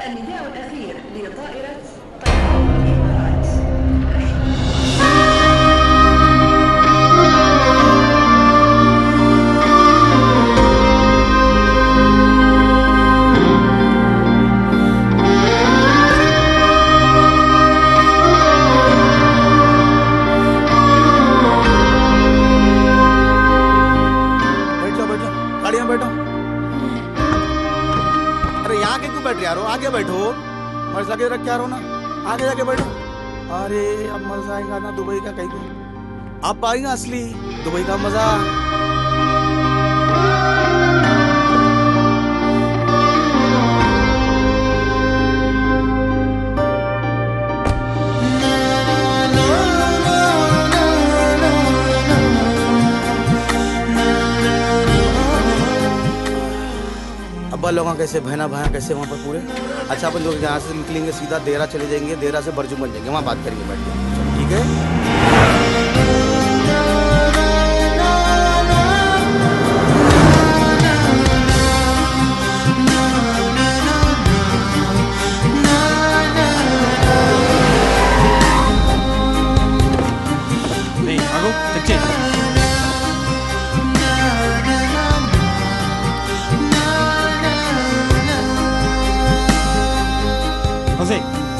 النداء الأخير لطائرة طيران الإمارات बैठ जाओ बैठ जाओ गाड़ी में बैठो अरे यहाँ के क्यों बैठ रहे यारो आगे बैठो मर्ज लगे रख के आ रहो ना आगे जाके बैठो अरे अब मजा आएगा ना दुबई का कहीं को अब आएगा असली दुबई का मजा अब्बा लोगों कैसे बहना भाया कैसे वहाँ पर पूरे अच्छा अपन लोग यहाँ से निकलेंगे सीधा देरा चले जाएंगे देरा से बरजू बन जाएंगे वहाँ बात करेंगे बैठ के चलो, ठीक है नहीं आगो చెక్ చేయి హోసే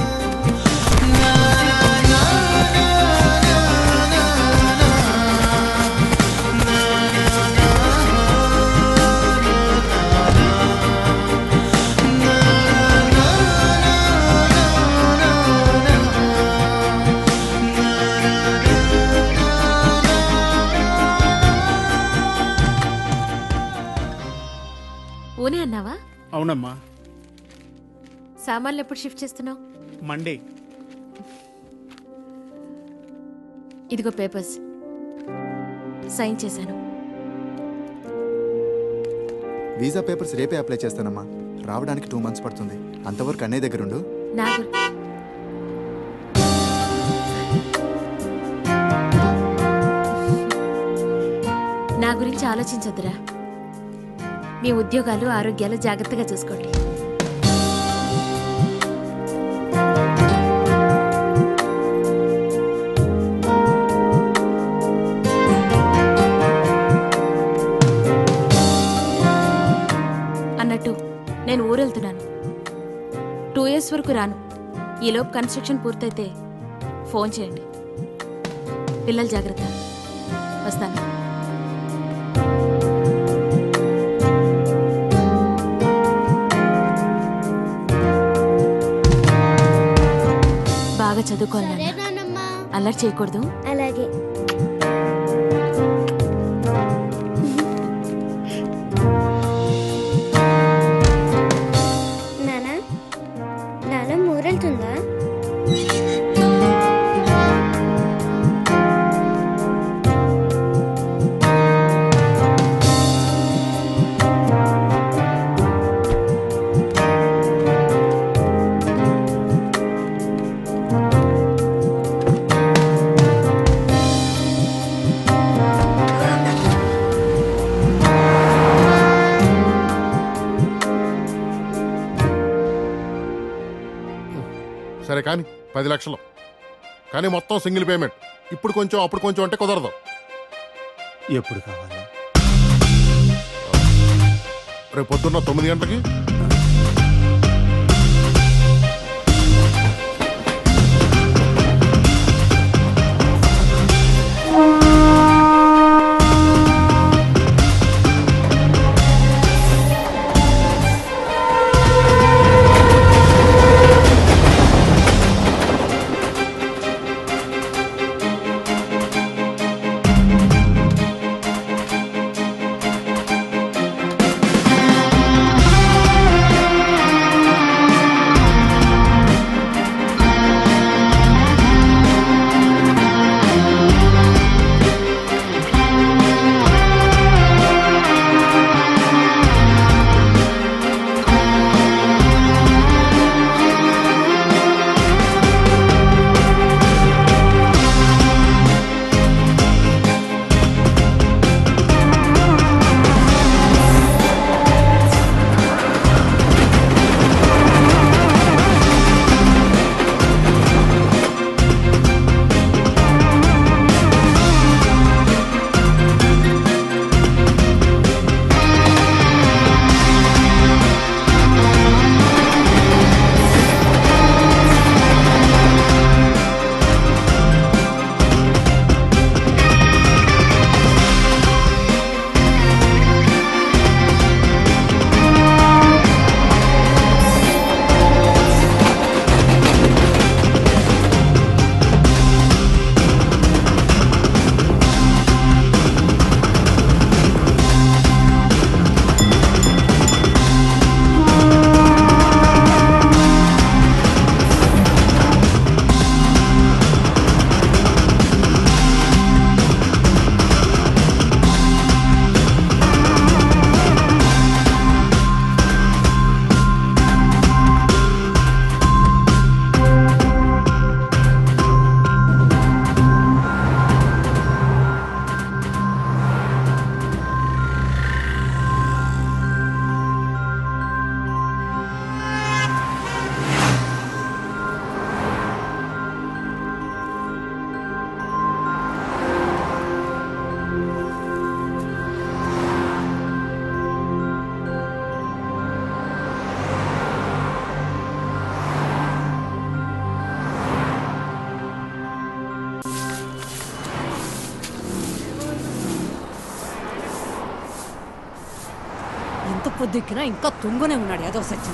ఊనే అన్నావా అవునమ్మా సామాన్లు ఎప్పుడు షిఫ్ట్ చేస్తున్నావు మండే ఇదిగో పేపర్స్ సైన్ చేశాను వీసా పేపర్స్ రేపే అప్లై చేస్తానమ్మా రావడానికి టూ మంత్స్ పడుతుంది అంతవరకు అన్నయ్య దగ్గర ఉండు నా గురి- నా గురించి ఆలోచించొద్దురా మీ ఉద్యోగాలు ఆరోగ్యాలు జాగ్రత్తగా చూసుకోండి అన్నట్టు నేను ఊరెళ్తున్నాను టూ ఇయర్స్ వరకు రాను ఈలోపు కన్స్ట్రక్షన్ పూర్తయితే ఫోన్ చేయండి పిల్లలు జాగ్రత్త వస్తాను బాగా చదువుకోవాలి సరే నాన్న. నానమ్మా అల్లరి చేయకూడదు అలాగే నానా నాన్న మూరెళ్తుందా సరే కానీ పది లక్షలు కానీ మొత్తం సింగిల్ పేమెంట్ ఇప్పుడు కొంచెం అప్పుడు కొంచెం అంటే కుదరదు ఎప్పుడు కావాలి రేపు పొద్దున్న తొమ్మిది గంటలకి నాన్న ఎంత పొద్దుక్కినా ఇంకా తుంగునే ఉన్నాడు ఏదో సత్యం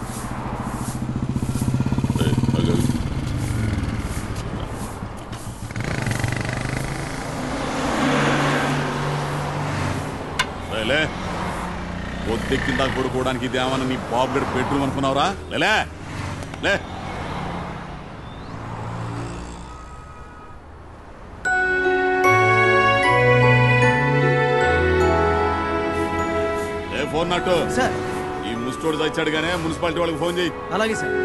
లే పొద్దెక్కిన దాకా పడుకోవడానికి ఇదేమన్నా నీ బాబు గడి బెడ్రూమ్ అనుకున్నావురా లేలే లే ఏ ఫోన్ నట్టు సార్ ఈ ముస్టోడు తెచ్చాడు గానే మున్సిపాలిటీ వాళ్ళకి ఫోన్ చేయి అలాగే సార్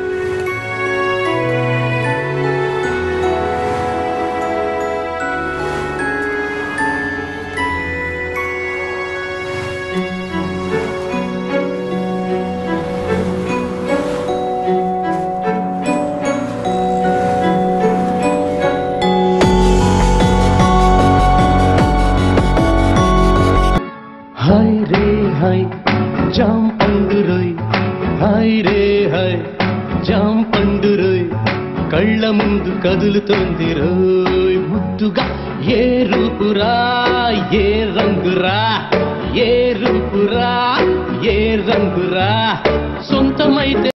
హాయ్ రే హాయ్ జాం పండురోయ్ హాయ్ రే హాయ్ జాం పండురోయ్ కళ్ళ ముందు కదులుతోంది రోయ్ ముద్దుగా ఏ రూపురా ఏ రంగురా ఏ రూపురా ఏ రంగురా సొంతమైతే